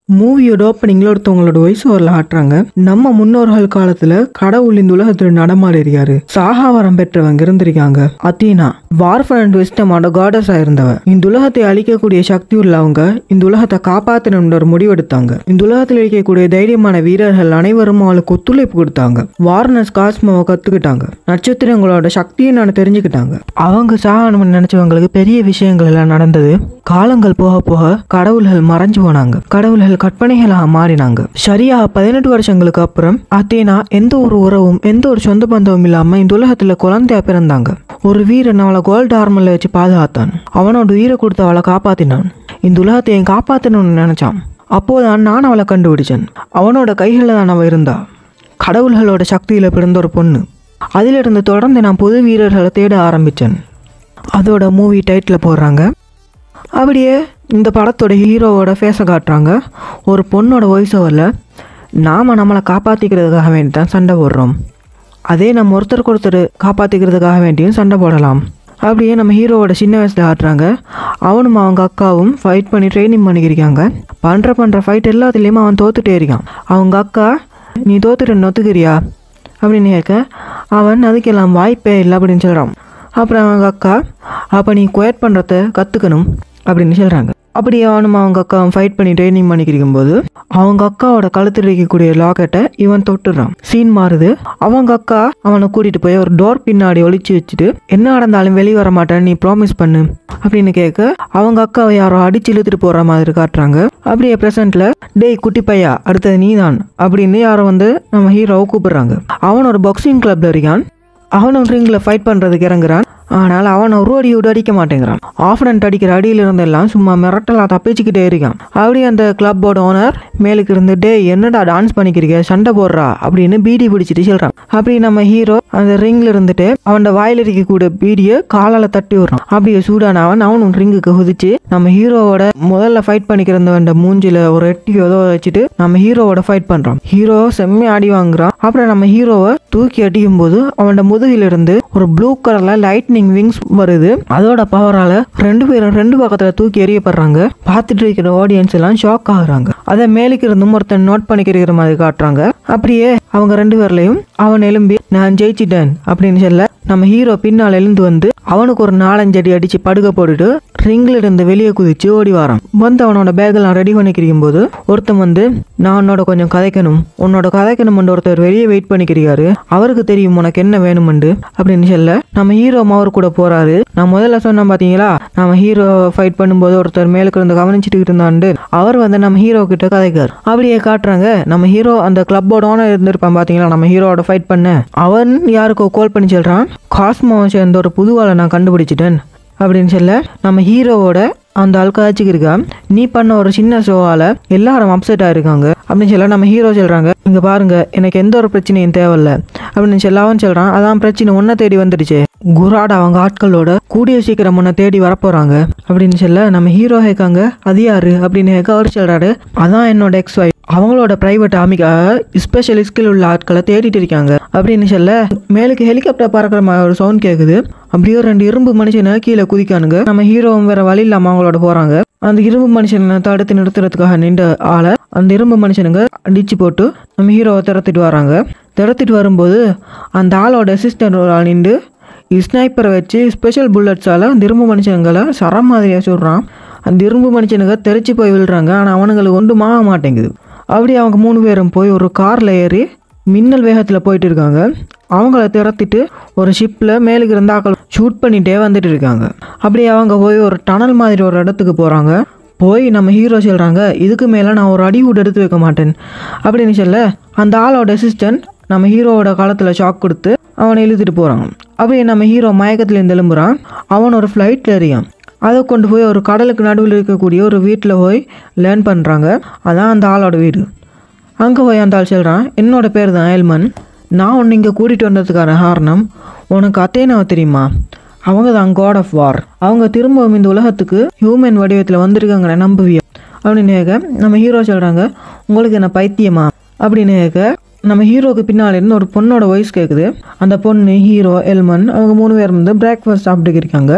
மூவியோட ஓப்பனிங்ல ஒருத்தவங்களோட வயசு வரல ஆட்டுறாங்க நம்ம முன்னோர்கள் காலத்துல கடவுள் இந்த உலகத்துல நடமாடிருக்காரு சாகாவரம் பெற்றவங்க இருந்திருக்காங்க அத்தீனா வார்ஃபர் அண்ட் விஸ்டமோட காடஸ் ஆயிருந்தவ இந்த உலகத்தை அழிக்கக்கூடிய சக்தி உள்ளவங்க இந்த உலகத்தை காப்பாத்தணும்னு ஒரு முடிவெடுத்தாங்க இந்த உலகத்தில் இருக்கக்கூடிய தைரியமான வீரர்கள் அனைவரும் அவளுக்கு ஒத்துழைப்பு கொடுத்தாங்க வார்னஸ் காஸ்மோவை கத்துக்கிட்டாங்க நட்சத்திரங்களோட சக்தியை நான் தெரிஞ்சுக்கிட்டாங்க அவங்க சாகணும்னு நினைச்சவங்களுக்கு பெரிய விஷயங்கள் எல்லாம் நடந்தது காலங்கள் போக போக கடவுள்கள் மறைஞ்சு போனாங்க கடவுள்கள் கற்பனைகளாக மாறினாங்க சரியா பதினெட்டு வருஷங்களுக்கு அப்புறம் அத்தேனா எந்த ஒரு உறவும் எந்த ஒரு சொந்த பந்தமும் இல்லாம இந்த உலகத்துல குழந்தையா பிறந்தாங்க ஒரு வீரன் அவளை கோல்டு ஆர்மர்ல வச்சு பாதுகாத்தான் அவனோட உயிரை கொடுத்து அவளை காப்பாத்தினான் இந்த உலகத்தை என் காப்பாத்தணும்னு நினைச்சான் அப்போதான் நான் அவளை கண்டுபிடிச்சேன் அவனோட கைகளில் தான் அவ இருந்தா கடவுள்களோட சக்தியில பிறந்த ஒரு பொண்ணு அதிலிருந்து தொடர்ந்து நான் புது வீரர்களை தேட ஆரம்பிச்சேன் அதோட மூவி டைட்டில் போடுறாங்க அப்படியே இந்த படத்தோட ஹீரோவோட ஃபேஸை காட்டுறாங்க ஒரு பொண்ணோட வாய்ஸ் ஓவரில் நாம் நம்மளை காப்பாற்றிக்கிறதுக்காக வேண்டி தான் சண்டை போடுறோம் அதே நம்ம ஒருத்தருக்கு ஒருத்தர் காப்பாற்றிக்கிறதுக்காக வேண்டியும் சண்டை போடலாம் அப்படியே நம்ம ஹீரோவோட சின்ன வயசில் காட்டுறாங்க அவனும் அவங்க அக்காவும் ஃபைட் பண்ணி ட்ரைனிங் பண்ணிக்கிருக்காங்க பண்ணுற பண்ணுற ஃபைட் எல்லாத்துலேயுமே அவன் தோத்துட்டே இருக்கான் அவங்க அக்கா நீ தோத்துட்டு ஒத்துக்கிறியா அப்படின்னு கேட்க அவன் அதுக்கெல்லாம் வாய்ப்பே இல்லை அப்படின்னு சொல்கிறான் அப்புறம் அவங்க அக்கா அப்போ நீ குயட் பண்ணுறத கற்றுக்கணும் அப்படின்னு சொல்கிறாங்க அப்படி அவனும் அவங்க அக்காவும் ஃபைட் பண்ணி ட்ரைனிங் பண்ணிக்கிருக்கும் போது அவங்க அக்காவோட கழுத்தில் இருக்கக்கூடிய லாக்கெட்டை இவன் தொட்டுறான் சீன் மாறுது அவங்க அக்கா அவனை கூட்டிட்டு போய் ஒரு டோர் பின்னாடி ஒளிச்சு வச்சுட்டு என்ன நடந்தாலும் வெளியே வர மாட்டேன்னு நீ ப்ராமிஸ் பண்ணு அப்படின்னு கேட்க அவங்க அக்காவை யாரோ அடிச்சு இழுத்துட்டு போற மாதிரி காட்டுறாங்க அப்படியே ப்ரெசென்ட்ல டேய் குட்டி பையா அடுத்தது நீதான் அப்படின்னு யாரோ வந்து நம்ம ஹீரோவை கூப்பிடுறாங்க அவன் ஒரு பாக்ஸிங் கிளப்ல இருக்கான் அவனும் ரிங்கில் ஃபைட் பண்ணுறதுக்கு இறங்குறான் ஆனால் அவன் ஒரு அடி விட அடிக்க மாட்டேங்கிறான் ஆஃபனண்ட் அடிக்கிற அடியில இருந்தெல்லாம் சும்மா மிரட்டலா தப்பிச்சுக்கிட்டே இருக்கான் அப்படியே அந்த கிளப்போட ஓனர் மேலுக்கு இருந்து டே என்னடா டான்ஸ் பண்ணிக்கிறீங்க சண்டை போடுறா அப்படின்னு பீடி பிடிச்சிட்டு சொல்றான் அப்படி நம்ம ஹீரோ அந்த ரிங்ல இருந்துட்டு அவனோட வாயில இருக்கக்கூடிய பீடியை காலால தட்டி விடுறான் அப்படியே சூடான அவன் அவனும் ரிங்குக்கு குதிச்சு நம்ம ஹீரோவோட முதல்ல ஃபைட் பண்ணிக்கிறவன் மூஞ்சில ஒரு எட்டி உதவ வச்சுட்டு நம்ம ஹீரோவோட ஃபைட் பண்றான் ஹீரோ செம்மையா அடி வாங்குறான் அப்புறம் நம்ம ஹீரோவை தூக்கி அடிக்கும் போது அவனோட முதுகில இருந்து ஒரு ப்ளூ கலர்ல லைட்னிங் விங்ஸ் வருது அதோட பவரால ரெண்டு பேரும் ரெண்டு பக்கத்துல தூக்கி எறியப்படுறாங்க பார்த்துட்டு இருக்கிற ஆடியன்ஸ் எல்லாம் ஷாக் ஆகுறாங்க அதை மேலுக்கு இருந்தும் ஒருத்தன் நோட் பண்ணிக்கிற மாதிரி காட்டுறாங்க அப்படியே அவங்க ரெண்டு பேர்லையும் அவன் எலும்பி நான் ஜெயிச்சிட்டேன் அப்படின்னு சொல்ல நம்ம ஹீரோ பின்னால் எழுந்து வந்து அவனுக்கு ஒரு நாலஞ்சு அடி அடிச்சு படுக்க போட்டுட்டு ரிங்ல இருந்து வெளியே குதிச்சு ஓடி வரான் வந்து அவனோட பேக்கெல்லாம் ரெடி பண்ணிக்கிறிக்கும் போது ஒருத்தன் வந்து நான் உன்னோட கொஞ்சம் கதைக்கணும் உன்னோட கதைக்கணும்னு ஒருத்தர் வெளியே வெயிட் பண்ணிக்கிறாரு அவருக்கு தெரியும் உனக்கு என்ன வேணுமெண்டு அப்படின்னு சொல்ல நம்ம ஹீரோ அவர் கூட போறாரு நான் முதல்ல சொன்னேன் பாத்தீங்களா நம்ம ஹீரோ ஃபைட் பண்ணும்போது ஒருத்தர் மேலுக்கு இருந்து கவனிச்சுட்டு இருந்தாண்டு அவர் வந்து நம்ம ஹீரோ கிட்ட கதைக்கார் அப்படியே காட்டுறாங்க நம்ம ஹீரோ அந்த கிளப்போட ஓனர் இருந்திருப்பான் பாத்தீங்களா நம்ம ஹீரோவோட ஃபைட் பண்ண அவன் யாருக்கோ கால் பண்ணி சொல்றான் காஸ்மோவை சேர்ந்த ஒரு புது ஆளை நான் கண்டுபிடிச்சிட்டேன் அப்படின்னு சொல்ல நம்ம ஹீரோவோட அந்த ஆள்காச்சுக்கு இருக்கா நீ பண்ண ஒரு சின்ன ஷோவால எல்லாரும் அப்செட் ஆயிருக்காங்க அப்படின்னு சொல்ல நம்ம ஹீரோ சொல்றாங்க இங்க பாருங்க எனக்கு எந்த ஒரு பிரச்சனையும் தேவையில்ல அப்படின்னு சொல்ல அவன் சொல்றான் அதான் பிரச்சனை ஒன்ன தேடி வந்துடுச்சு குராட் அவங்க ஆட்களோட கூடிய சீக்கிரம் உன்னை தேடி வரப்போறாங்க அப்படின்னு சொல்ல நம்ம ஹீரோ கேட்காங்க அது யாரு அப்படின்னு கேட்க அவர் சொல்றாரு அதான் என்னோட எக்ஸ் ஒய்ஃப் அவங்களோட பிரைவேட் ஆமிக்காக ஸ்பெஷல் ஸ்கில் உள்ள ஆட்களை தேடிட்டு இருக்காங்க அப்படின்னு சொல்ல மேலுக்கு ஹெலிகாப்டர் பறக்கிற மாதிரி ஒரு சவுண்ட் கேட்குது அப்படியே ரெண்டு இரும்பு மனுஷனை கீழே குதிக்கானுங்க நம்ம ஹீரோவும் வேற வழி இல்லாம அவங்களோட போறாங்க அந்த இரும்பு மனுஷனை தடுத்து நிறுத்துறதுக்காக நின்ற ஆளை அந்த இரும்பு மனுஷனுங்க அடிச்சு போட்டு நம்ம ஹீரோவை திறத்திட்டு வராங்க திறத்திட்டு வரும்போது அந்த ஆளோட அசிஸ்டன்ட் ஒரு ஆள் நின்று ஸ்னைப்பரை வச்சு ஸ்பெஷல் புல்லட்ஸால் அந்த இரும்பு மனுஷங்களை சரம் மாதிரியாக சொல்கிறான் அந்த இரும்பு மனுஷனுங்க தெரிச்சு போய் விழுறாங்க ஆனால் அவனுங்களுக்கு ஒன்றும் ஆக மாட்டேங்குது அப்படி அவங்க மூணு பேரும் போய் ஒரு காரில் ஏறி மின்னல் வேகத்தில் போயிட்டு இருக்காங்க அவங்கள திறத்திட்டு ஒரு ஷிப்பில் மேலுக்கு இருந்த ஆக்கள் ஷூட் பண்ணிகிட்டே வந்துட்டு இருக்காங்க அப்படி அவங்க போய் ஒரு டனல் மாதிரி ஒரு இடத்துக்கு போகிறாங்க போய் நம்ம ஹீரோ சொல்கிறாங்க இதுக்கு மேலே நான் ஒரு அடி கூட எடுத்து வைக்க மாட்டேன் அப்படின்னு சொல்ல அந்த ஆளோட அசிஸ்டன்ட் நம்ம ஹீரோவோட காலத்தில் ஷாக் கொடுத்து அவனை இழுத்துட்டு போகிறாங்க அப்படியே நம்ம ஹீரோ மயக்கத்துலேருந்து எழும்புறான் அவன் ஒரு ஃப்ளைட்டில் எறியான் அதை கொண்டு போய் ஒரு கடலுக்கு நடுவில் இருக்கக்கூடிய ஒரு வீட்டில் போய் லேர்ன் பண்ணுறாங்க அதான் அந்த ஆளோட வீடு அங்கே போய் அந்த ஆள் சொல்கிறான் என்னோட பேர் தான் ஏல்மன் நான் உன்னை இங்கே கூட்டிகிட்டு வந்ததுக்கான காரணம் உனக்கு அத்தேனாவை தெரியுமா அவங்க தான் காட் ஆஃப் வார் அவங்க திரும்பவும் இந்த உலகத்துக்கு ஹியூமன் வடிவத்தில் வந்திருக்காங்க நம்புவியா அப்படின்னு கேட்க நம்ம ஹீரோ சொல்கிறாங்க உங்களுக்கு என்ன பைத்தியமா அப்படின்னு கேட்க நம்ம ஹீரோக்கு பின்னால் இருந்து ஒரு பொண்ணோட வாய்ஸ் கேட்குது அந்த பொண்ணு ஹீரோ எல்மன் அவங்க மூணு பேர் வந்து பிரேக்ஃபாஸ்ட் சாப்பிட்டு இருக்காங்க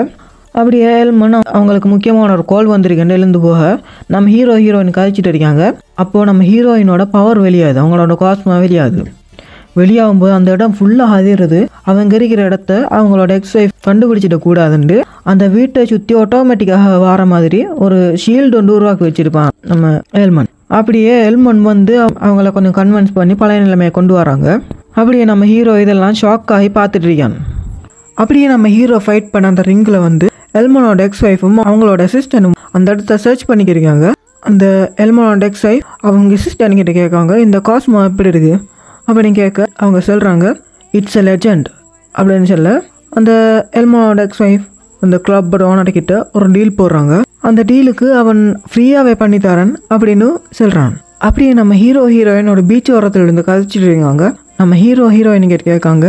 அப்படியே எல்மன் அவங்களுக்கு முக்கியமான ஒரு கால் வந்திருக்கேன் எழுந்து போக நம்ம ஹீரோ ஹீரோயின் கழிச்சிட்டு இருக்காங்க அப்போது நம்ம ஹீரோயினோட பவர் வெளியாது அவங்களோட காஸ்மா வெளியாது வெளியாகும்போது அந்த இடம் ஃபுல்லாக அதிருது அவங்க இருக்கிற இடத்த அவங்களோட எக்ஸ் ஒய்ஃப் கண்டுபிடிச்சிட கூடாதுண்டு அந்த வீட்டை சுற்றி ஆட்டோமேட்டிக்காக வர மாதிரி ஒரு ஷீல்டு ஒன்று உருவாக்கி வச்சிருப்பான் நம்ம எல்மன் அப்படியே எல்மன் வந்து அவ- அவங்கள கொஞ்சம் கன்வின்ஸ் பண்ணி பழைய நிலைமையை கொண்டு வராங்க அப்படியே நம்ம ஹீரோ இதெல்லாம் ஷாக் ஆகி பார்த்துட்டு இருக்கான் அப்படியே நம்ம ஹீரோ ஃபைட் பண்ண அந்த ரிங்கில் வந்து எல்மனோட எக்ஸ் ஒய்ஃபும் அவங்களோட அசிஸ்டனும் அந்த இடத்த சர்ச் பண்ணிக்கிருக்காங்க அந்த எல்மனோட எக்ஸ் ஒய்ஃப் அவங்க அசிஸ்டன் கிட்ட கேட்காங்க இந்த காஸ்மோ எப்படி இருக்கு அப்படின்னு கேட்க அவங்க சொல்கிறாங்க இட்ஸ் எ லெஜண்ட் அப்படின்னு சொல்ல அந்த எல்மனோட எக்ஸ் ஒய்ஃப் அந்த கிளப்போட ஓனர் கிட்ட ஒரு டீல் போடுறாங்க அந்த டீலுக்கு அவன் ஃப்ரீயாகவே பண்ணி தரேன் அப்படின்னு சொல்கிறான் அப்படியே நம்ம ஹீரோ ஹீரோயினோட பீச் ஓரத்தில் இருந்து கதைச்சிட்டு இருக்காங்க நம்ம ஹீரோ ஹீரோயின் கிட்ட கேட்காங்க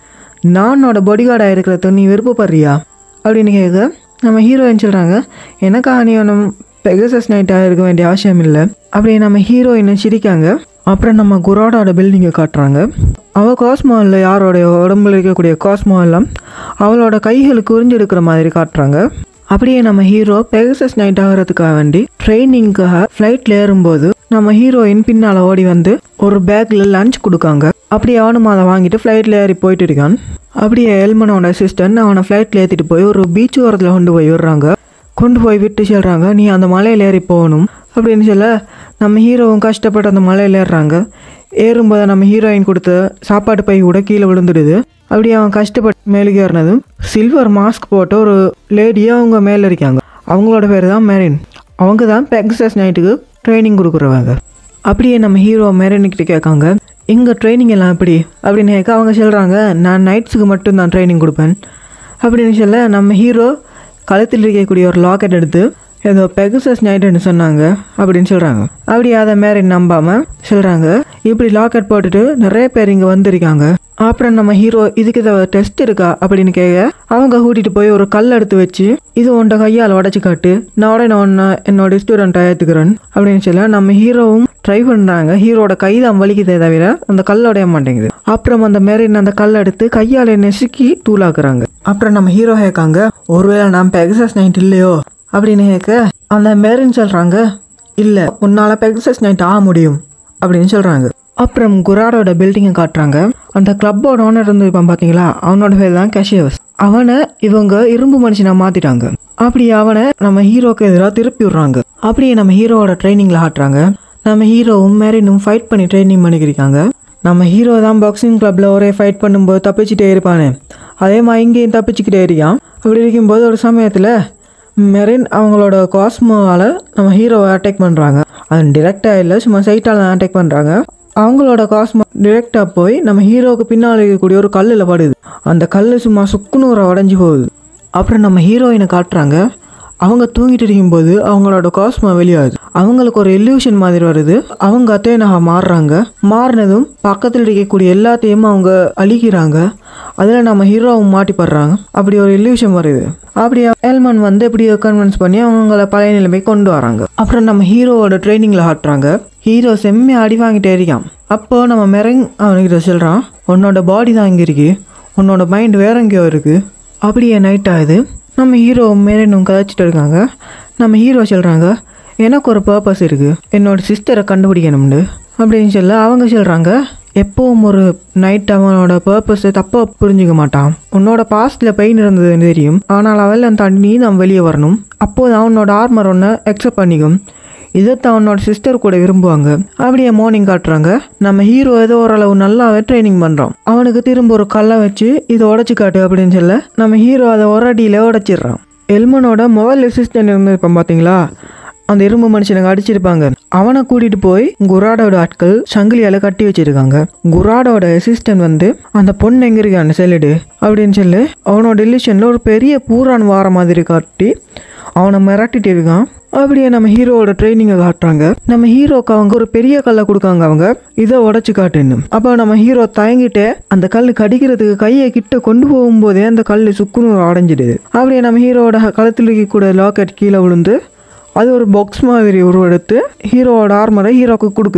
நானோட பாடிகார்டாக இருக்கிறத நீ விருப்பப்படுறியா அப்படின்னு கேட்க நம்ம ஹீரோயின் சொல்கிறாங்க எனக்காக நீ ஒன்றும் பெகசஸ் நைட்டாக இருக்க வேண்டிய அவசியம் இல்லை அப்படி நம்ம ஹீரோயினை சிரிக்காங்க அப்புறம் நம்ம குரோடோட பில்டிங்கை காட்டுறாங்க அவள் காஸ்மாவில் யாரோடைய உடம்புல இருக்கக்கூடிய காஸ்மோ எல்லாம் அவளோட கைகளுக்கு உறிஞ்செடுக்கிற மாதிரி காட்டுறாங்க அப்படியே நம்ம ஹீரோ பெகசஸ் நைட் ஆகிறதுக்காக வேண்டி ட்ரைனிங்காக ஃப்ளைட்டில் ஏறும்போது நம்ம ஹீரோயின் பின்னால் ஓடி வந்து ஒரு பேக்கில் லஞ்ச் கொடுக்காங்க அப்படியே அவனும் அதை வாங்கிட்டு ஃப்ளைட்டில் ஏறி போயிட்டு இருக்கான் அப்படியே எல்மனோட அசிஸ்டன்ட் அவனை ஃப்ளைட்டில் ஏற்றிட்டு போய் ஒரு பீச் ஓரத்தில் கொண்டு போய் விடுறாங்க கொண்டு போய் விட்டு சொல்கிறாங்க நீ அந்த மலையில் ஏறி போகணும் அப்படின்னு சொல்ல நம்ம ஹீரோவும் கஷ்டப்பட்டு அந்த மலையில் ஏறுறாங்க ஏறும்போது நம்ம ஹீரோயின் கொடுத்த சாப்பாடு பை கூட கீழே விழுந்துடுது அப்படியே அவன் கஷ்டப்பட்டு மேலுக்கு ஏறினதும் சில்வர் மாஸ்க் போட்ட ஒரு லேடியே அவங்க மேலே இருக்காங்க அவங்களோட பேர் தான் மேரின் அவங்க தான் பெக்ஸஸ் நைட்டுக்கு ட்ரைனிங் கொடுக்குறவங்க அப்படியே நம்ம ஹீரோ மேரின்கிட்ட கேட்காங்க எங்கள் ட்ரைனிங் எல்லாம் எப்படி அப்படின்னு கேட்க அவங்க சொல்கிறாங்க நான் நைட்ஸுக்கு மட்டும் தான் ட்ரைனிங் கொடுப்பேன் அப்படின்னு சொல்ல நம்ம ஹீரோ கழுத்தில் இருக்கக்கூடிய ஒரு லாக்கெட் எடுத்து ஏதோ பெகசஸ் நைட்டுன்னு சொன்னாங்க அப்படின்னு சொல்கிறாங்க அப்படி அதை மாரி நம்பாமல் சொல்கிறாங்க இப்படி லாக்கெட் போட்டுட்டு நிறைய பேர் இங்கே வந்திருக்காங்க அப்புறம் நம்ம ஹீரோ இதுக்கு ஏதாவது டெஸ்ட் இருக்கா அப்படின்னு கேட்க அவங்க கூட்டிகிட்டு போய் ஒரு கல் எடுத்து வச்சு இது உன்ட கையால் உடச்சி காட்டு நான் உடனே உன்னை என்னோட ஸ்டூடெண்ட்டாக ஏற்றுக்கிறேன் அப்படின்னு சொல்ல நம்ம ஹீரோவும் ட்ரை பண்ணுறாங்க ஹீரோட கை தான் வலிக்குதே தவிர அந்த கல் உடைய மாட்டேங்குது அப்புறம் அந்த மெரின் அந்த கல் எடுத்து கையால் நெசுக்கி தூளாக்குறாங்க அப்புறம் நம்ம ஹீரோ கேட்காங்க ஒருவேளை நான் பெகசஸ் நைட் இல்லையோ அப்படின்னு கேட்க அந்த மெரின் சொல்கிறாங்க இல்லை உன்னால் பெகசஸ் நைட் ஆக முடியும் அப்படின்னு சொல்கிறாங்க அப்புறம் குராடோட பில்டிங்கை காட்டுறாங்க அந்த கிளப்போட ஓனர் இருந்திருப்பான் பார்த்தீங்களா அவனோட பேர் தான் கேஷியவஸ் அவனை இவங்க இரும்பு மனுஷனை மாற்றிட்டாங்க அப்படி அவனை நம்ம ஹீரோக்கு எதிராக திருப்பி விடுறாங்க அப்படியே நம்ம ஹீரோவோட ட்ரைனிங்கில் ஆட்டுறாங்க நம்ம ஹீரோவும் மேரினும் ஃபைட் பண்ணி ட்ரைனிங் பண்ணிக்கிருக்காங்க நம்ம ஹீரோ தான் பாக்ஸிங் கிளப்பில் ஒரே ஃபைட் பண்ணும்போது தப்பிச்சுட்டே இருப்பானே அதே மாதிரி இங்கேயும் தப்பிச்சுக்கிட்டே இருக்கான் அப்படி இருக்கும்போது ஒரு சமயத்தில் மெரின் அவங்களோட காஸ்மோவால் நம்ம ஹீரோவை அட்டாக் பண்ணுறாங்க அது டிரெக்டாக இல்லை சும்மா சைட்டால் தான் அட்டாக் பண்ணுறாங்க அவங்களோட காஸ்மோ டிரெக்டாக போய் நம்ம ஹீரோவுக்கு பின்னால் இருக்கக்கூடிய ஒரு கல்லில் படுது அந்த கல் சும்மா சுக்குநூறை உடஞ்சி போகுது அப்புறம் நம்ம ஹீரோயினை காட்டுறாங்க அவங்க தூங்கிட்டு இருக்கும்போது அவங்களோட காஸ்மா வெளியாகுது அவங்களுக்கு ஒரு எல்யூஷன் மாதிரி வருது அவங்க அத்தேனாக மாறுறாங்க மாறினதும் பக்கத்தில் இருக்கக்கூடிய எல்லாத்தையும் அவங்க அழிக்கிறாங்க அதில் நம்ம ஹீரோவும் மாட்டிப்படுறாங்க அப்படி ஒரு எல்யூஷன் வருது அப்படி எல்மன் வந்து எப்படியோ கன்வின்ஸ் பண்ணி அவங்கள பழைய நிலைமை கொண்டு வராங்க அப்புறம் நம்ம ஹீரோவோட ட்ரைனிங்கில் ஆட்டுறாங்க ஹீரோ செம்மையா அடி வாங்கிட்டே இருக்கான் அப்போ நம்ம மெரங் அவனுக்கிட்ட சொல்கிறான் உன்னோட பாடி தான் இங்கே இருக்கு உன்னோட மைண்ட் வேற எங்கேயோ இருக்குது அப்படியே நைட் ஆகுது நம்ம ஹீரோ மேலும் கதைச்சிட்டு இருக்காங்க நம்ம ஹீரோ சொல்கிறாங்க எனக்கு ஒரு பர்பஸ் இருக்குது என்னோட சிஸ்டரை கண்டுபிடிக்கணும்னு அப்படின்னு சொல்ல அவங்க சொல்கிறாங்க எப்பவும் ஒரு நைட் அவனோட பர்பஸை தப்பாக புரிஞ்சுக்க மாட்டான் உன்னோட பாஸ்டில் பெயின் இருந்ததுன்னு தெரியும் ஆனால் அவெல்லாம் தாண்டி நீ தான் வெளியே வரணும் அப்போது அவனோட ஆர்மர் ஒன்று அக்செப்ட் பண்ணிக்கும் இதைத்தான் அவனோட சிஸ்டர் கூட விரும்புவாங்க அப்படியே மார்னிங் காட்டுறாங்க நம்ம ஹீரோ ஏதோ ஓரளவு நல்லாவே ட்ரைனிங் பண்ணுறோம் அவனுக்கு திரும்ப ஒரு கல்லை வச்சு இதை உடச்சி காட்டு அப்படின்னு சொல்ல நம்ம ஹீரோ அதை ஒரு அடியில் உடச்சிடுறான் எல்மனோட முதல் அசிஸ்டன்ட் இருந்திருப்பான் பார்த்தீங்களா அந்த இரும்பு மனுஷனுக்கு அடிச்சிருப்பாங்க அவனை கூட்டிட்டு போய் குராடோட ஆட்கள் சங்கிலியால கட்டி வச்சிருக்காங்க குராடோட அசிஸ்டன்ட் வந்து அந்த பொண்ணு எங்க இருக்கான்னு சொல்லிடு அப்படின்னு சொல்லி அவனோட டெலிஷன்ல ஒரு பெரிய பூரான் வார மாதிரி காட்டி அவனை மிரட்டிட்டு இருக்கான் அப்படியே நம்ம ஹீரோவோட ட்ரைனிங்கை காட்டுறாங்க நம்ம ஹீரோக்கு அவங்க ஒரு பெரிய கல்லை கொடுக்காங்க அவங்க இதை உடச்சு காட்டுன்னு அப்போ நம்ம ஹீரோ தயங்கிட்டு அந்த கல் கடிக்கிறதுக்கு கையை கிட்ட கொண்டு போகும்போதே அந்த கல் சுக்குன்னு அடைஞ்சிடுது அப்படியே நம்ம ஹீரோவோட கழுத்தில் இருக்கக்கூடிய லாக்கெட் கீழே விழுந்து அது ஒரு பாக்ஸ் மாதிரி உருவெடுத்து ஹீரோவோட ஆர்மரை ஹீரோக்கு கொடுக்குது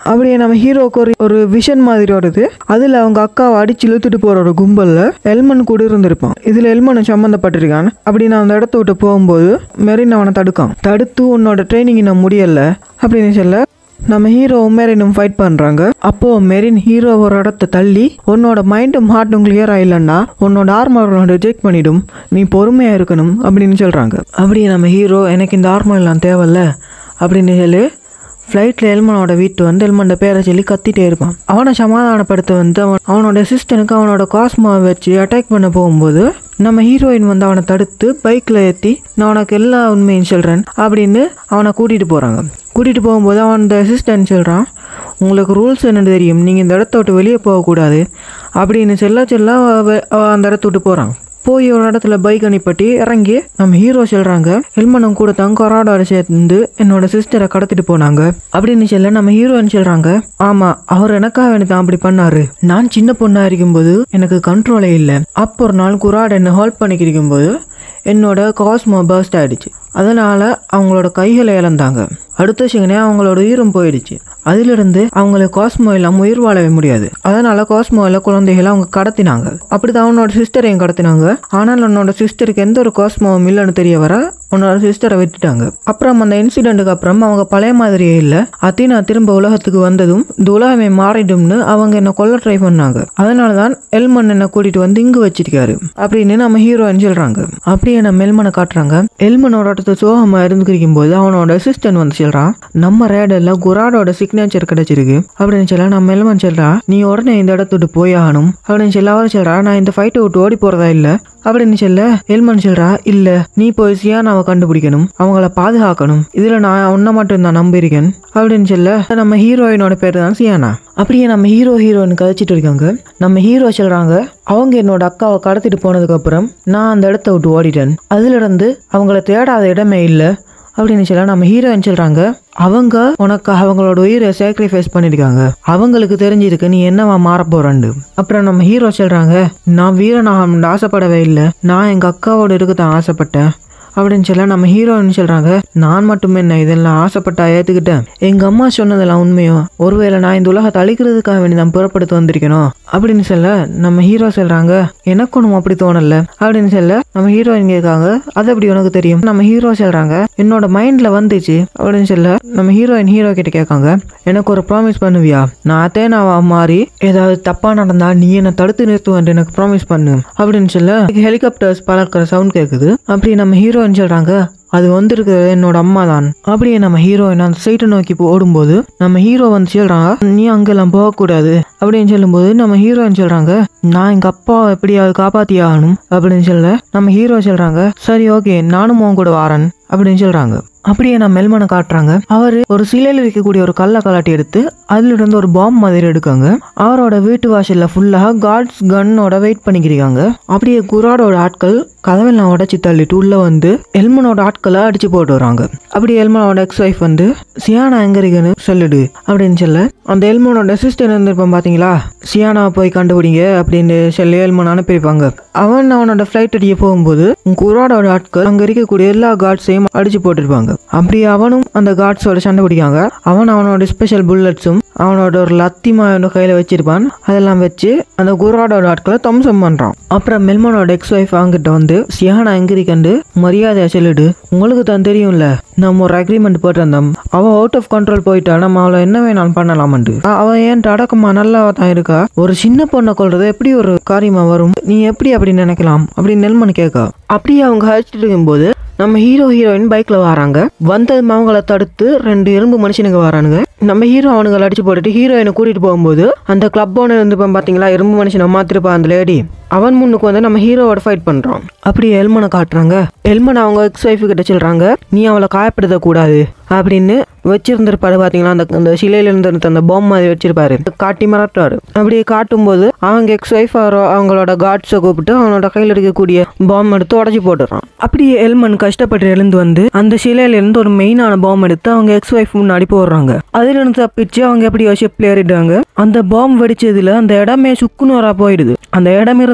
அப்படியே நம்ம ஹீரோக்கு ஒரு ஒரு விஷன் மாதிரி வருது அதில் அவங்க அக்காவை அடிச்சு இழுத்துட்டு போகிற ஒரு கும்பலில் எல்மன் கூட இருந்திருப்பான் இதில் எல்மன் சம்மந்தப்பட்டிருக்கான் அப்படி நான் அந்த இடத்த விட்டு போகும்போது மெரின் அவனை தடுக்கான் தடுத்து உன்னோட ட்ரைனிங் இன்னும் முடியலை அப்படின்னு சொல்ல நம்ம ஹீரோவும் மெரினும் ஃபைட் பண்ணுறாங்க அப்போது மெரின் ஹீரோ ஒரு இடத்த தள்ளி உன்னோட மைண்டும் ஹார்ட்டும் கிளியர் ஆயிலன்னா உன்னோட ஆர்மர் ரிஜெக்ட் பண்ணிடும் நீ பொறுமையாக இருக்கணும் அப்படின்னு சொல்கிறாங்க அப்படி நம்ம ஹீரோ எனக்கு இந்த ஆர்மர் எல்லாம் தேவையில்ல அப்படின்னு சொல்லி ஃப்ளைட்டில் எல்மனோட வீட்டு வந்து எல்மனோட பேரை சொல்லி கத்திட்டே இருப்பான் அவனை சமாதானப்படுத்த வந்து அவன் அவனோட சிஸ்டனுக்கு அவனோட காஸ்மாவை வச்சு அட்டாக் பண்ண போகும்போது நம்ம ஹீரோயின் வந்து அவனை தடுத்து பைக்கில் ஏற்றி நான் உனக்கு எல்லா உண்மையும் சொல்கிறேன் அப்படின்னு அவனை கூட்டிகிட்டு போகிறாங்க கூட்டிகிட்டு போகும்போது அவன் அந்த அசிஸ்டன்ட் சொல்கிறான் உங்களுக்கு ரூல்ஸ் என்னன்னு தெரியும் நீங்கள் இந்த இடத்த விட்டு வெளியே போகக்கூடாது அப்படின்னு செல்ல செல்ல அவ- அவ அந்த இடத்த விட்டு போகிறான் போய் ஒரு இடத்துல பைக் அனுப்பட்டி இறங்கி நம்ம ஹீரோ சொல்கிறாங்க ஹெல்மனும் கூட தான் கொராடோட சேர்ந்து என்னோட சிஸ்டரை கடத்திட்டு போனாங்க அப்படின்னு சொல்ல நம்ம ஹீரோயின் சொல்கிறாங்க ஆமாம் அவர் எனக்காக வேண்டி தான் அப்படி பண்ணாரு நான் சின்ன பொண்ணாக இருக்கும்போது எனக்கு கண்ட்ரோலே இல்லை அப்போ ஒரு நாள் குராட் என்னை ஹோல்ட் பண்ணிக்கிருக்கும் போது என்னோட காஸ்மோ பர்ஸ்ட் ஆயிடுச்சு அதனால் அவங்களோட கைகளை இழந்தாங்க அடுத்த செகனே அவங்களோட உயிரும் போயிடுச்சு அதிலிருந்து அவங்கள காஸ்மோ இல்லாமல் உயிர் வாழவே முடியாது அதனால காஸ்மோவில் குழந்தைகளை அவங்க கடத்தினாங்க அப்படிதான் அவனோட சிஸ்டரையும் கடத்தினாங்க ஆனால் உன்னோட சிஸ்டருக்கு எந்த ஒரு காஸ்மோவும் இல்லைன்னு தெரிய வர உன்னோட சிஸ்டரை விட்டுட்டாங்க அப்புறம் அந்த இன்சிடென்ட்டுக்கு அப்புறம் அவங்க பழைய மாதிரியே இல்லை அத்தினா திரும்ப உலகத்துக்கு வந்ததும் இந்த உலகமே மாறிடும்னு அவங்க என்ன கொல்ல ட்ரை பண்ணாங்க அதனால தான் எல்மன் என்ன கூட்டிட்டு வந்து இங்கு வச்சிருக்காரு அப்படின்னு நம்ம ஹீரோயின் சொல்றாங்க அப்படியே நம்ம எல்மனை காட்டுறாங்க எல்மனோட இடத்துல சோகமா இருந்துக்கிருக்கும் போது அவனோட அசிஸ்டன்ட் வந்து சொல்றான் நம்ம ரேடர்ல குராடோட சிக்னேச்சர் கிடைச்சிருக்கு அப்படின்னு சொல்ல நம்ம எல்மன் சொல்றா நீ உடனே இந்த இடத்த விட்டு போய் ஆகணும் அப்படின்னு சொல்ல அவர் சொல்றா நான் இந்த ஃபைட்டை விட்டு ஓடி போறதா இல்ல அப்படின்னு சொல்ல எல்மன் சொல்றா இல்ல நீ போய் சியானாவை கண்டுபிடிக்கணும் அவங்கள பாதுகாக்கணும் இதுல நான் உன்னை மட்டும் தான் நம்பியிருக்கேன் அப்படின்னு சொல்ல நம்ம ஹீரோயினோட பேர் தான் சியானா அப்படியே நம்ம ஹீரோ ஹீரோயின் கதைச்சிட்டு இருக்காங்க நம்ம ஹீரோ சொல்றாங்க அவங்க என்னோட அக்காவை கடத்திட்டு போனதுக்கு அப்புறம் நான் அந்த இடத்த விட்டு ஓடிட்டேன் அதுல இருந்து அவங்கள தேடாத இடமே இல்லை அப்படின்னு சொல்ல நம்ம ஹீரோயின் சொல்றாங்க அவங்க உனக்கு அவங்களோட உயிரை சாக்ரிஃபைஸ் பண்ணிருக்காங்க அவங்களுக்கு தெரிஞ்சிருக்கு நீ என்னவா மாற போறன்னு அப்புறம் நம்ம ஹீரோ சொல்றாங்க நான் வீரனாகணும்னு ஆசைப்படவே இல்லை நான் எங்க அக்காவோட இருக்க தான் ஆசைப்பட்டேன் அப்படின்னு சொல்ல நம்ம ஹீரோயின் சொல்றாங்க நான் மட்டும் என்ன இதெல்லாம் ஆசைப்பட்டா ஏத்துக்கிட்டேன் எங்க அம்மா சொன்னதெல்லாம் உண்மையோ ஒருவேளை நான் இந்த உலகத்தை அழிக்கிறதுக்காக வேண்டி நான் புறப்படுத்து வந்திருக்கணும் அப்படின்னு சொல்ல நம்ம ஹீரோ சொல்றாங்க எனக்கு ஒன்றும் அப்படி தோணல அப்படின்னு சொல்ல நம்ம ஹீரோயின் கேட்காங்க அது எப்படி உனக்கு தெரியும் நம்ம ஹீரோ சொல்றாங்க என்னோட மைண்ட்ல வந்துச்சு அப்படின்னு சொல்ல நம்ம ஹீரோயின் ஹீரோ கிட்ட கேட்காங்க எனக்கு ஒரு ப்ராமிஸ் பண்ணுவியா நான் அத்தேனாவா மாறி ஏதாவது தப்பா நடந்தா நீ என்னை தடுத்து நிறுத்துவேன் எனக்கு ப்ராமிஸ் பண்ணு அப்படின்னு சொல்ல ஹெலிகாப்டர்ஸ் பறக்கிற சவுண்ட் கேட்குது அப்படி நம்ம ஹீரோயின் சொல்றாங்க அது வந்திருக்கிறது என்னோட அம்மா தான் அப்படியே நம்ம ஹீரோயின் அந்த சைட்டை நோக்கி போ- ஓடும்போது நம்ம ஹீரோ வந்து சொல்றாங்க நீ அங்கெல்லாம் போகக்கூடாது அப்படின்னு சொல்லும்போது நம்ம ஹீரோயின் சொல்றாங்க நான் எங்க அப்பாவை எப்படியாவது காப்பாத்தி ஆகணும் அப்படின்னு சொல்ல நம்ம ஹீரோ சொல்றாங்க சரி ஓகே நானும் உன் கூட வாரேன் அப்படின்னு சொல்றாங்க அப்படியே நான் மெல்மனை காட்டுறாங்க அவர் ஒரு சிலையில் இருக்கக்கூடிய ஒரு கல்லை கலாட்டி எடுத்து அதுல இருந்து ஒரு பாம் மாதிரி எடுக்காங்க அவரோட வீட்டு வாசல்ல ஃபுல்லா காட்ஸ் கன்னோட வெயிட் பண்ணிக்கிறாங்க அப்படியே குராடோட ஆட்கள் கதவெல்லாம் உடைச்சி தள்ளிட்டு உள்ள வந்து எல்மனோட ஆட்களை அடிச்சு போட்டு வராங்க அப்படி எல்மனோட எக்ஸ் ஒய்ஃப் வந்து சியானா எங்க இருக்குன்னு சொல்லிடு அப்படின்னு சொல்ல அந்த எல்மனோட அசிஸ்டன்ட் இருந்திருப்பான் பாத்தீங்களா சியானாவை போய் கண்டுபிடிங்க அப்படின்னு சொல்லி எல்மன் அனுப்பியிருப்பாங்க அவன் அவனோட ஃப்ளைட் அடிக்க போகும்போது குராடோட ஆட்கள் அங்க இருக்கக்கூடிய எல்லா காட்ஸையும் அடிச்சு போட்டிருப்பாங்க அப்படி அவனும் அந்த காட்ஸோட சண்டை பிடிக்காங்க அவன் அவனோட ஸ்பெஷல் புல்லட்ஸும் அவனோட ஒரு லத்திமா கையில வச்சிருப்பான் அதெல்லாம் வச்சு அந்த குராடோட ஆட்களை தம்சம் பண்றான் அப்புறம் மெல்மனோட எக்ஸ் ஒய்ஃப் அவங்கிட்ட வந்து சியானா எங்க இருக்கண்டு மரியாதையா சொல்லிடு உங்களுக்கு தான் தெரியும்ல நம்ம ஒரு அக்ரிமெண்ட் போட்டிருந்தோம் அவ அவுட் ஆஃப் கண்ட்ரோல் போயிட்டா நம்ம அவளை என்ன வேணாலும் பண்ணலாமண்டு அ- அவ ஏன் அடக்கமா நல்லா தான் இருக்கா ஒரு சின்ன பொண்ணை கொள்றது எப்படி ஒரு காரியமா வரும் நீ எப்படி அப்படி நினைக்கலாம் அப்படின்னு நெல்மன் கேட்கா அப்படியே அவங்க அழைச்சிட்டு இருக்கும்போது நம்ம ஹீரோ ஹீரோயின் பைக்ல வராங்க வந்ததும் அவங்கள தடுத்து ரெண்டு எறும்பு மனுஷனுங்க வரானுங்க நம்ம ஹீரோ அவனுங்களை அடிச்சு போட்டுட்டு ஹீரோயினை கூட்டிட்டு போகும்போது அந்த கிளப் ஓனர் இருந்துப்பான் பாத்தீங்களா எறும்பு மனுஷனை மாத்திருப்பா அந்த லேடி அவன் முன்னுக்கு வந்து நம்ம ஹீரோவோட ஃபைட் பண்றான் அப்படியே எல்மனை காட்டுறாங்க எல்மன் அவங்க எக்ஸ் ஒய்ஃபு கிட்ட சொல்றாங்க நீ அவளை காயப்படுத்த கூடாது அப்படின்னு வச்சிருந்திருப்பாரு பாத்தீங்களா அந்த அந்த சிலையில இருந்து அந்த பாம் மாதிரி வச்சிருப்பாரு காட்டி மிரட்டுறாரு அப்படியே காட்டும்போது அவங்க எக்ஸ் ஒய்ஃப் அவங்களோட காட்ஸை கூப்பிட்டு அவனோட கையில் இருக்கக்கூடிய பாம் எடுத்து உடச்சி போட்டுறான் அப்படியே எல்மன் கஷ்டப்பட்டு எழுந்து வந்து அந்த சிலையில இருந்து ஒரு மெயினான பாம் எடுத்து அவங்க எக்ஸ் ஒய்ஃப் முன்னாடி போடுறாங்க அதுல இருந்து தப்பிச்சு அவங்க எப்படி ஷிப்ல ஏறிடுறாங்க அந்த பாம் வெடிச்சதுல அந்த இடமே சுக்குநூறா போயிடுது அந்த இடம் இருந்த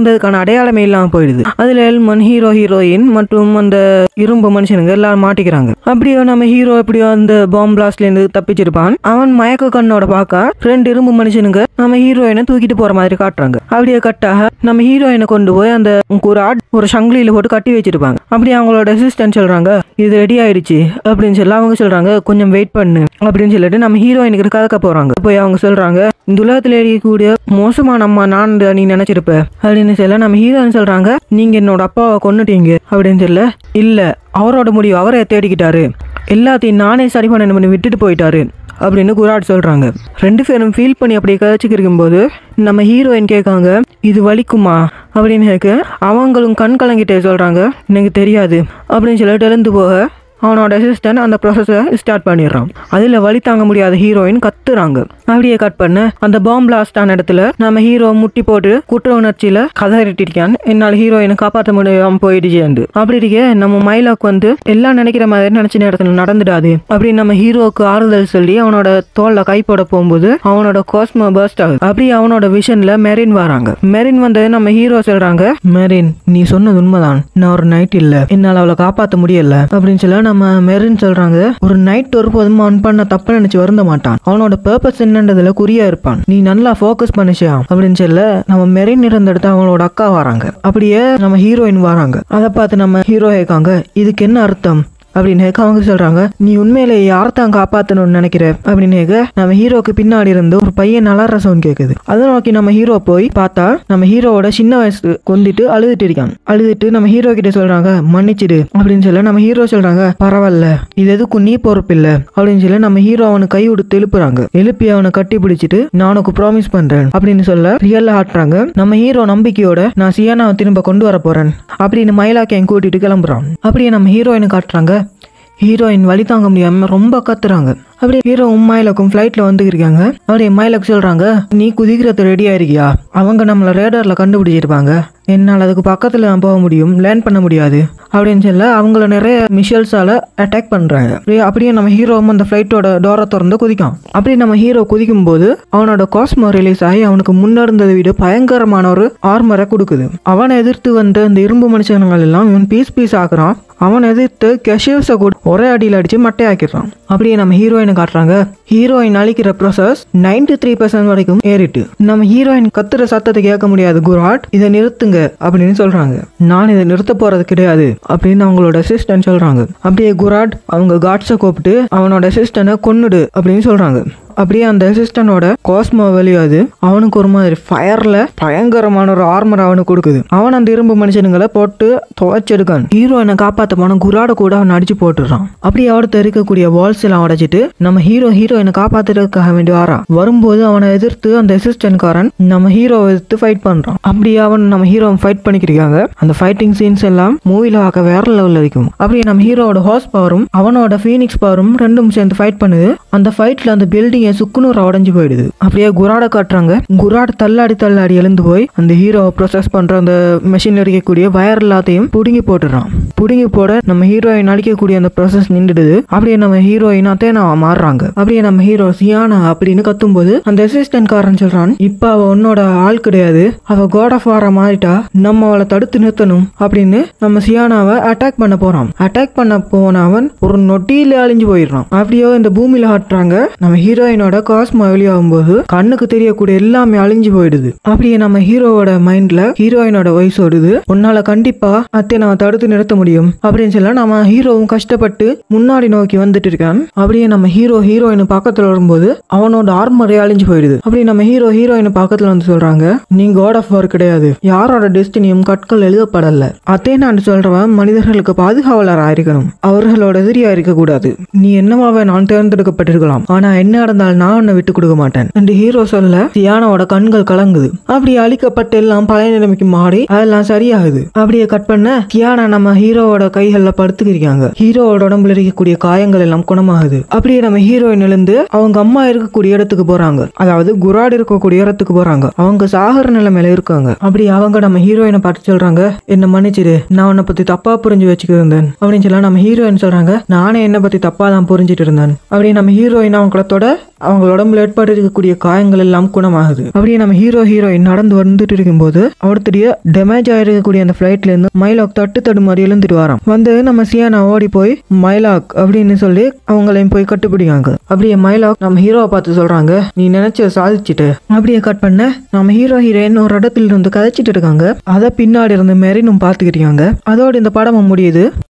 வந்ததுக்கான அடையாளமே இல்லாம போயிடுது அதுல எல்மன் ஹீரோ ஹீரோயின் மற்றும் அந்த இரும்பு மனுஷனுங்க எல்லாரும் மாட்டிக்கிறாங்க அப்படியோ நம்ம ஹீரோ எப்படியோ அந்த பாம் பிளாஸ்ட்ல இருந்து தப்பிச்சிருப்பான் அவன் மயக்க கண்ணோட பார்க்க ரெண்டு இரும்பு மனுஷனுங்க நம்ம ஹீரோயினை தூக்கிட்டு போற மாதிரி காட்டுறாங்க அப்படியே கட்டாக நம்ம ஹீரோயினை கொண்டு போய் அந்த ஒரு ஆட் ஒரு சங்கிலியில போட்டு கட்டி வச்சிருப்பாங்க அப்படி அவங்களோட அசிஸ்டன்ட் சொல்றாங்க இது ரெடி ஆயிடுச்சு அப்படின்னு சொல்லி அவங்க சொல்றாங்க கொஞ்சம் வெயிட் பண்ணு அப்படின்னு சொல்லிட்டு நம்ம ஹீரோயினுக்கு கதக்க போறாங்க போய் அவங்க சொல்றாங்க இந்த உலகத்துல எரியக்கூடிய மோசமான அம்மா நான் தான் நீ நினைச்சிருப்ப அப்படின்னு சொல்ல நம்ம ஹீரோயின் சொல்றாங்க நீங்க என்னோட அப்பாவை கொன்னுட்டீங்க அப்படின்னு சொல்ல இல்ல அவரோட முடிவு அவரை தேடிக்கிட்டாரு எல்லாத்தையும் நானே சரி பண்ண பண்ணி விட்டுட்டு போயிட்டாரு அப்படின்னு குராட் சொல்றாங்க ரெண்டு பேரும் ஃபீல் பண்ணி அப்படியே கதைச்சிக்கு இருக்கும்போது நம்ம ஹீரோயின் கேட்காங்க இது வலிக்குமா அப்படின்னு கேட்க அவங்களும் கண் கலங்கிட்டே சொல்றாங்க எனக்கு தெரியாது அப்படின்னு சொல்லிட்டு எழுந்து போக அவனோட அசிஸ்டன்ட் அந்த ப்ராசஸை ஸ்டார்ட் பண்ணிடுறான் அதில் வலி தாங்க முடியாத ஹீரோயின் கத்துறாங்க அப்படியே கட் பண்ண அந்த பாம் பிளாஸ்ட் ஆன இடத்துல நம்ம ஹீரோ முட்டி போட்டு குற்ற உணர்ச்சியில் கதறிட்டிருக்கான் என்னால் ஹீரோயினை காப்பாற்ற முடியாம போயிடுச்சு அப்படி இருக்க நம்ம மைலாக் வந்து எல்லாம் நினைக்கிற மாதிரி நினைச்ச நேரத்தில் நடந்துடாது அப்படின்னு நம்ம ஹீரோவுக்கு ஆறுதல் சொல்லி அவனோட தோல்ல கை போட போகும்போது அவனோட காஸ்மோ பர்ஸ்ட் ஆகுது அப்படி அவனோட விஷன்ல மெரின் வராங்க மெரின் வந்து நம்ம ஹீரோ சொல்றாங்க மெரின் நீ சொன்னது உண்மைதான் நான் ஒரு நைட் இல்ல என்னால் அவளை காப்பாற்ற முடியல அப்படின்னு சொல்ல நம்ம மெரின் சொல்றாங்க ஒரு நைட் ஒருபோதும் அவன் பண்ண தப்பு நினைச்சு வருந்த மாட்டான் அவனோட பர்பஸ் என்னன்றதுல குறியா இருப்பான் நீ நல்லா ஃபோக்கஸ் பண்ணிச்சியா அப்படின்னு சொல்ல நம்ம மெரின் இருந்த இடத்த அவங்களோட அக்கா வராங்க அப்படியே நம்ம ஹீரோயின் வராங்க அதை பார்த்து நம்ம ஹீரோ கேட்காங்க இதுக்கு என்ன அர்த்தம் அப்படின்னு கேட்க அவங்க சொல்றாங்க நீ உண்மையிலே யாரை தான் காப்பாத்தணும்னு நினைக்கிற அப்படின்னு கேட்க நம்ம ஹீரோக்கு பின்னாடி இருந்து ஒரு பையன் நலற சவுண்ட் கேக்குது அதை நோக்கி நம்ம ஹீரோ போய் பார்த்தா நம்ம ஹீரோவோட சின்ன வயசு கொந்திட்டு அழுதுட்டு இருக்கான் அழுதுட்டு நம்ம ஹீரோ கிட்ட சொல்றாங்க மன்னிச்சிடு அப்படின்னு சொல்ல நம்ம ஹீரோ சொல்றாங்க பரவாயில்ல இது எதுக்கும் நீ பொறுப்பு இல்ல அப்படின்னு சொல்லி நம்ம ஹீரோ அவனுக்கு கை விடுத்து எழுப்புறாங்க எழுப்பி அவனை கட்டி பிடிச்சிட்டு நான் உனக்கு ப்ராமிஸ் பண்றேன் அப்படின்னு சொல்ல ரியல்ல ஆட்டுறாங்க நம்ம ஹீரோ நம்பிக்கையோட நான் சியானாவை திரும்ப கொண்டு வர போறேன் அப்படின்னு மயிலாக்கியன் கூட்டிட்டு கிளம்புறான் அப்படியே நம்ம ஹீரோயினை காட்டுறாங்க ஹீரோயின் வழி தாங்க முடியாம ரொம்ப கத்துறாங்க அப்படியே ஹீரோ உம்மாயிலக்கும் ஃப்ளைட்ல வந்துருக்காங்க அப்படியே மயிலக்கு சொல்றாங்க நீ குதிக்கிறது ரெடியா இருக்கியா அவங்க நம்மள ரேடார்ல கண்டுபிடிச்சிருப்பாங்க என்னால் அதுக்கு பக்கத்துல நான் போக முடியும் லேண்ட் பண்ண முடியாது அப்படின்னு சொல்ல அவங்கள நிறைய மிஷல்ஸால அட்டாக் பண்றாங்க அப்படியே அப்படியே நம்ம ஹீரோவும் அந்த ஃப்ளைட்டோட டோரை திறந்து குதிக்கான் அப்படியே நம்ம ஹீரோ குதிக்கும் போது அவனோட காஸ்மோ ரிலீஸ் ஆகி அவனுக்கு முன்ன இருந்ததை விட பயங்கரமான ஒரு ஆர்மரை கொடுக்குது அவனை எதிர்த்து வந்த இந்த இரும்பு மனுஷங்கள் எல்லாம் இவன் பீஸ் பீஸ் ஆக்குறான் அவன் எதிர்த்து கெஷிவ்ஸை கூட ஒரே அடியில் அடிச்சு மட்டையாக்கிடுறான் அப்படியே நம்ம ஹீரோயினை காட்டுறாங்க ஹீரோயின் அழிக்கிற ப்ராசஸ் நைன்டி த்ரீ பர்சன்ட் வரைக்கும் ஏறிட்டு நம்ம ஹீரோயின் கத்துற சத்தத்தை கேட்க முடியாது குராட் இதை நிறுத்துங்க அப்படின்னு சொல்றாங்க நான் இதை நிறுத்த போறது கிடையாது அப்படின்னு அவங்களோட அசிஸ்டன்ட் சொல்றாங்க அப்படியே குராட் அவங்க காட்ஸை கூப்பிட்டு அவனோட அசிஸ்டனை கொன்னுடு அப்படின்னு சொல்றாங்க அப்படியே அந்த அசிஸ்டனோட காஸ்மோ வெளியாது அவனுக்கு ஒரு மாதிரி ஃபயர்ல பயங்கரமான ஒரு ஆர்மர் அவனுக்கு கொடுக்குது அவன் அந்த இரும்பு மனுஷனுங்களை போட்டு துவைச்செடுக்கான் ஹீரோயினை காப்பாத்த போன குராட கூட அவன் அடிச்சு போட்டுறான் அப்படியே அவர்கிட்ட இருக்கக்கூடிய வால்ஸ் எல்லாம் உடைச்சிட்டு நம்ம ஹீரோ ஹீரோயினை காப்பாத்துறதுக்காக வேண்டி வாரான் வரும்போது அவனை எதிர்த்து அந்த அசிஸ்டன்ட்காரன் நம்ம ஹீரோவை எதிர்த்து ஃபைட் பண்றான் அப்படியே அவன் நம்ம ஹீரோ ஃபைட் பண்ணிக்கிருக்காங்க அந்த ஃபைட்டிங் சீன்ஸ் எல்லாம் மூவில பார்க்க வேற லெவல்ல இருக்கும் அப்படியே நம்ம ஹீரோவோட ஹார்ஸ் பவரும் அவனோட ஃபீனிக்ஸ் பவரும் ரெண்டும் சேர்ந்து ஃபைட் பண்ணுது அந்த ஃபைட்ல அந்த பில்டிங் சுக்குநூறு உடஞ்சு போயிடுது அப்படியே குராட காட்டுறாங்க குராட் தள்ளாடி தள்ளாடி எழுந்து போய் அந்த ஹீரோவை ப்ரொசஸ் பண்ற அந்த மெஷின்ல இருக்கக்கூடிய வயர் எல்லாத்தையும் புடுங்கி போட்டுறான் புடுங்கி போட நம்ம ஹீரோயின் அடிக்கக்கூடிய அந்த ப்ராசஸ் நின்றுடுது அப்படியே நம்ம ஹீரோயின் அத்தேனாவா மாறுறாங்க அப்படியே நம்ம ஹீரோ சியானா அப்படின்னு கத்தும்போது அந்த அசிஸ்டன்ட் காரன் சொல்றான் இப்ப அவ உன்னோட ஆள் கிடையாது அவ காட் ஆஃப் வார மாறிட்டா நம்ம அவளை தடுத்து நிறுத்தணும் அப்படின்னு நம்ம சியானாவை அட்டாக் பண்ண போறான் அட்டாக் பண்ண போன அவன் ஒரு நொட்டியில அழிஞ்சு போயிடுறான் அப்படியோ இந்த பூமியில ஆட்டுறாங்க நம்ம ஹீரோயினோட காஸ்மோ வெளியாகும் போது கண்ணுக்கு தெரியக்கூடிய எல்லாமே அழிஞ்சு போயிடுது அப்படியே நம்ம ஹீரோவோட மைண்ட்ல ஹீரோயினோட வயசு ஓடுது உன்னால கண்டிப்பா அத்தை நம்ம தடுத்து நிறுத்த முடியும் அப்படின்னு சொல்ல நம்ம ஹீரோவும் கஷ்டப்பட்டு முன்னாடி நோக்கி வந்துட்டு இருக்கான் அப்படியே நம்ம ஹீரோ ஹீரோயின் பக்கத்துல வரும்போது அவனோட ஆர்மரே அழிஞ்சு போயிடுது அப்படி நம்ம ஹீரோ ஹீரோயின் பக்கத்துல வந்து சொல்றாங்க நீ காட் ஆஃப் வார் கிடையாது யாரோட டெஸ்டினியும் கற்கள் எழுதப்படல அத்தேனான்னு சொல்றவன் மனிதர்களுக்கு பாதுகாவலரா இருக்கணும் அவர்களோட எதிரியா இருக்க கூடாது நீ என்னவாவே நான் தேர்ந்தெடுக்கப்பட்டிருக்கலாம் ஆனா என்ன நடந்தாலும் நான் உன்னை விட்டு கொடுக்க மாட்டேன் என்று ஹீரோ சொல்ல சியானாவோட கண்கள் கலங்குது அப்படி அழிக்கப்பட்டு எல்லாம் பழைய நிலைமைக்கு மாறி அதெல்லாம் சரியாகுது அப்படியே கட் பண்ண கியானா நம்ம ஹீரோவோட கைகள்ல படுத்துக்கிருக்காங்க ஹீரோவோட உடம்புல இருக்கக்கூடிய காயங்கள் எல்லாம் குணமாகுது அப்படியே நம்ம ஹீரோயின் எழுந்து அவங்க அம்மா இருக்கக்கூடிய இடத்துக்கு போறாங்க அதாவது குராட் இருக்கக்கூடிய இடத்துக்கு போறாங்க அவங்க சாகர நிலைமையில இருக்காங்க அப்படி அவங்க நம்ம ஹீரோயினை பார்த்து சொல்றாங்க என்ன மன்னிச்சிடு நான் உன்னை பத்தி தப்பா புரிஞ்சு வச்சுக்கிருந்தேன் அப்படின்னு சொல்ல நம்ம ஹீரோயின் சொல்றாங்க நானே என்ன பத்தி தப்பா தான் புரிஞ்சிட்டு இருந்தேன் அப்படி நம்ம ஹீரோயின் அவங்கள தொட அவங்க உடம்புல ஏற்பட்டு இருக்கக்கூடிய காயங்கள் எல்லாம் குணமாகுது அப்படியே நம்ம ஹீரோ ஹீரோயின் நடந்து வந்துட்டு இருக்கும்போது அவருடைய டேமேஜ் ஆயிருக்கக்கூடிய அந்த ஃபிளைட்ல இருந்து மைலாக் தட்டு தடு மாதிரி எழுந்துட்டு வரான் வந்து நம்ம சியானா ஓடி போய் மைலாக் அப்படின்னு சொல்லி அவங்களையும் போய் கட்டுப்பிடிக்காங்க அப்படியே மைலாக் நம்ம ஹீரோவை பார்த்து சொல்றாங்க நீ நினைச்ச சாதிச்சுட்டு அப்படியே கட் பண்ண நம்ம ஹீரோ ஹீரோயின் ஒரு இடத்துல இருந்து கதைச்சிட்டு இருக்காங்க அதை பின்னாடி இருந்து மெரினும் பார்த்துக்கிட்டாங்க அதோட இந்த படம் முடியுது